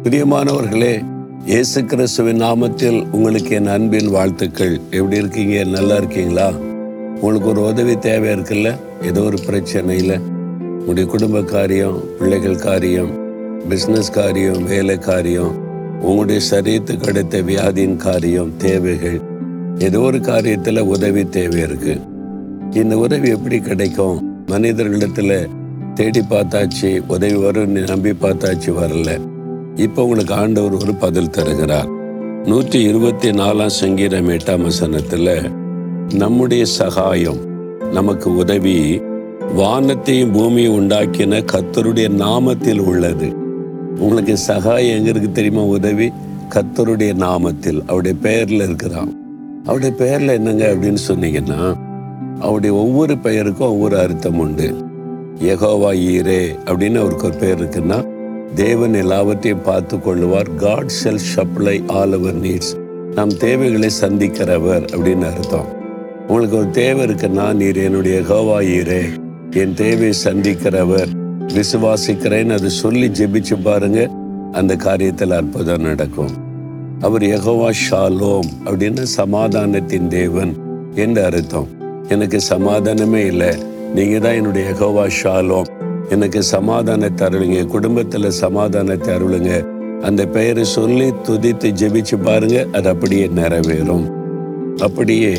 பிரியமானவர்களே இயேசு கிறிஸ்துவின் நாமத்தில் உங்களுக்கு என் அன்பின் வாழ்த்துக்கள் எப்படி இருக்கீங்க நல்லா இருக்கீங்களா உங்களுக்கு ஒரு உதவி தேவை இருக்குல்ல ஏதோ ஒரு பிரச்சனையில் உங்களுடைய குடும்ப காரியம் பிள்ளைகள் காரியம் பிஸ்னஸ் காரியம் வேலை காரியம் உங்களுடைய சரீரத்துக்கு அடுத்த வியாதியின் காரியம் தேவைகள் ஏதோ ஒரு காரியத்தில் உதவி தேவை இருக்கு இந்த உதவி எப்படி கிடைக்கும் மனிதர்களிடத்துல தேடி பார்த்தாச்சு உதவி வரும்னு நம்பி பார்த்தாச்சு வரல இப்போ உங்களுக்கு ஆண்டவர் ஒரு பதில் தருகிறார் நூற்றி இருபத்தி நாலாம் சங்கீதம் எட்டாம் வசனத்துல நம்முடைய சகாயம் நமக்கு உதவி வானத்தையும் பூமியை உண்டாக்கின கர்த்தருடைய நாமத்தில் உள்ளது உங்களுக்கு சகாயம் எங்க இருக்கு தெரியுமா உதவி கர்த்தருடைய நாமத்தில் அவருடைய பெயர்ல இருக்கிறான் அவருடைய பெயர்ல என்னங்க அப்படின்னு சொன்னீங்கன்னா அவருடைய ஒவ்வொரு பெயருக்கும் ஒவ்வொரு அர்த்தம் உண்டு யெகோவா ஈரே அப்படின்னு அவருக்கு ஒரு பெயர் இருக்குன்னா தேவன் எல்லாவற்றையும் பார்த்து கொள்ளுவார் God shall supply all our needs நம் தேவைகளை சந்திக்கிறவர் அப்படின்னு அர்த்தம் உங்களுக்கு ஒரு தேவை இருக்குன்னா நீர் என்னுடைய யெகோவா ஈரே என் தேவையை சந்திக்கிறவர் விசுவாசிக்கிறேன்னு அதை சொல்லி ஜெபிச்சு பாருங்க அந்த காரியத்தில் அற்புதம் நடக்கும் அவர் யெகோவா ஷாலோம் அப்படின்னு சமாதானத்தின் தேவன் என்று அர்த்தம் எனக்கு சமாதானமே இல்லை நீங்க தான் என்னுடைய யெகோவா ஷாலோம் எனக்கு சமாதானத்தை அருளுங்க குடும்பத்துல சமாதானத்தை அருளுங்க அந்த பெயரை சொல்லி துதித்து ஜெபிச்சு பாருங்க அது அப்படியே நிறைவேறும் அப்படியே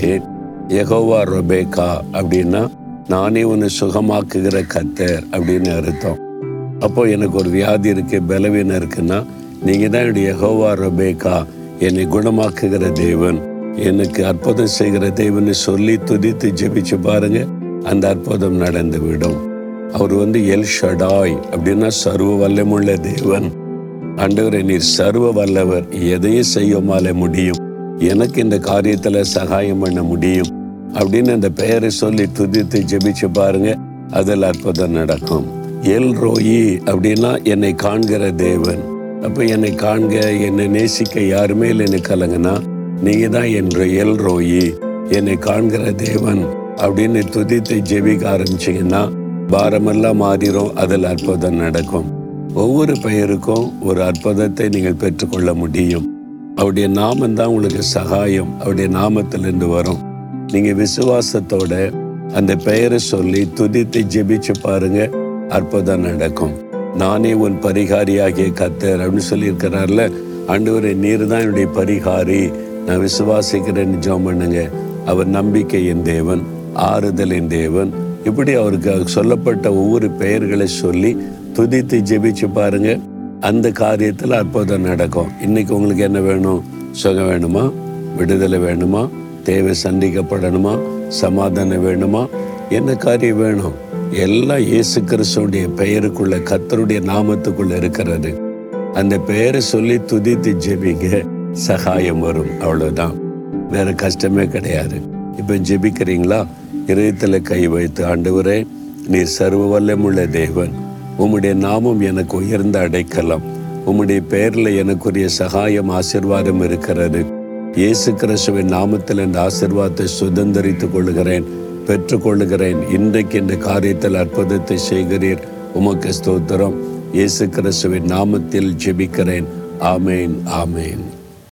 யெகோவா ரொபேக்கா அப்படின்னா நானே உன்னை சுகமாக்குகிற கத்தர் அப்படின்னு அர்த்தம் அப்போ எனக்கு ஒரு வியாதி இருக்கு பலவீனம் இருக்குன்னா நீங்க தான் என்னுடைய யெகோவா ரொபேக்கா என்னை குணமாக்குகிற தேவன் எனக்கு அற்புதம் செய்கிற தேவன்னு சொல்லி துதித்து ஜெபிச்சு பாருங்க அந்த அற்புதம் நடந்து விடும் அவர் வந்து எல் ஷடாய் அப்படின்னா சர்வ வல்லமுள்ள தேவன் ஆண்டவரை நீர் சர்வ வல்லவர் எதையும் செய்யுமால முடியும் எனக்கு இந்த காரியத்துல சகாயம் பண்ண முடியும் அப்படின்னு அந்த பெயரை சொல்லி துதித்து ஜெபிச்சு பாருங்க அதில் அற்புதம் நடக்கும் எல் ரோயி அப்படின்னா என்னை காண்கிற தேவன் அப்ப என்னை காண்க என்னை நேசிக்க யாருமே இல்லை எனக்கு கலங்குனா நீங்க தான் என்ற எல் ரோயி என்னை காண்கிற தேவன் அப்படின்னு துதித்து ஜெபிக்க ஆரம்பிச்சீங்கன்னா பாரமெல்லாம் மாறிடும் அதில் அற்புதம் நடக்கும் ஒவ்வொரு பெயருக்கும் ஒரு அற்புதத்தை நீங்கள் பெற்றுக்கொள்ள முடியும் அவருடைய நாமம் தான் உங்களுக்கு சகாயம் அவருடைய நாமத்திலிருந்து வரும் நீங்க விசுவாசத்தோட அந்த பெயரை சொல்லி துதித்து ஜெபிச்சு பாருங்க அற்புதம் நடக்கும் நானே உன் பரிகாரியாகிய கத்தர் அப்படின்னு சொல்லியிருக்கிறார்ல ஆண்டவரே நீர் தான் என்னுடைய பரிகாரி நான் விசுவாசிக்கிறேன்னு ஜெபம் பண்ணுங்க அவர் நம்பிக்கையின் தேவன் ஆறுதலின் தேவன் இப்படி அவருக்கு சொல்லப்பட்ட ஒவ்வொரு பெயர்களை சொல்லி துதித்து ஜெபிச்சு பாருங்க அந்த காரியத்தில் அற்புதம் நடக்கும் இன்னைக்கு உங்களுக்கு என்ன வேணும் சுகம் வேணுமா விடுதலை வேணுமா தேவை சந்திக்கப்படணுமா சமாதானம் வேணுமா என்ன காரியம் வேணும் எல்லாம் இயேசு கிறிஸ்துடைய பெயருக்குள்ள கத்தருடைய நாமத்துக்குள்ள இருக்கிறது அந்த பெயரை சொல்லி துதித்து ஜெபிங்க சகாயம் வரும் அவ்வளவுதான் வேற கஷ்டமே கிடையாது இப்ப ஜெபிக்கிறீங்களா இதயத்துல கை வைத்து ஆண்டவரே நீர் சர்வ வல்லமுள்ள தேவன் உம்முடைய நாமம் எனக்கு உயர்ந்த அடைக்கலாம் உம்முடைய பெயர்ல எனக்குரிய சகாயம் ஆசிர்வாதம் இருக்கிறது இயேசு கிறிஸ்துவின் நாமத்தில் இந்த ஆசிர்வாதத்தை சுதந்திரித்துக் கொள்கிறேன் பெற்றுக்கொள்ளுகிறேன் இன்றைக்கு இந்த காரியத்தில் அற்புதத்தை செய்கிறீர் உமக்கு ஸ்தோத்திரம் இயேசு கிறிஸ்துவின் நாமத்தில் ஜெபிக்கிறேன் ஆமேன் ஆமேன்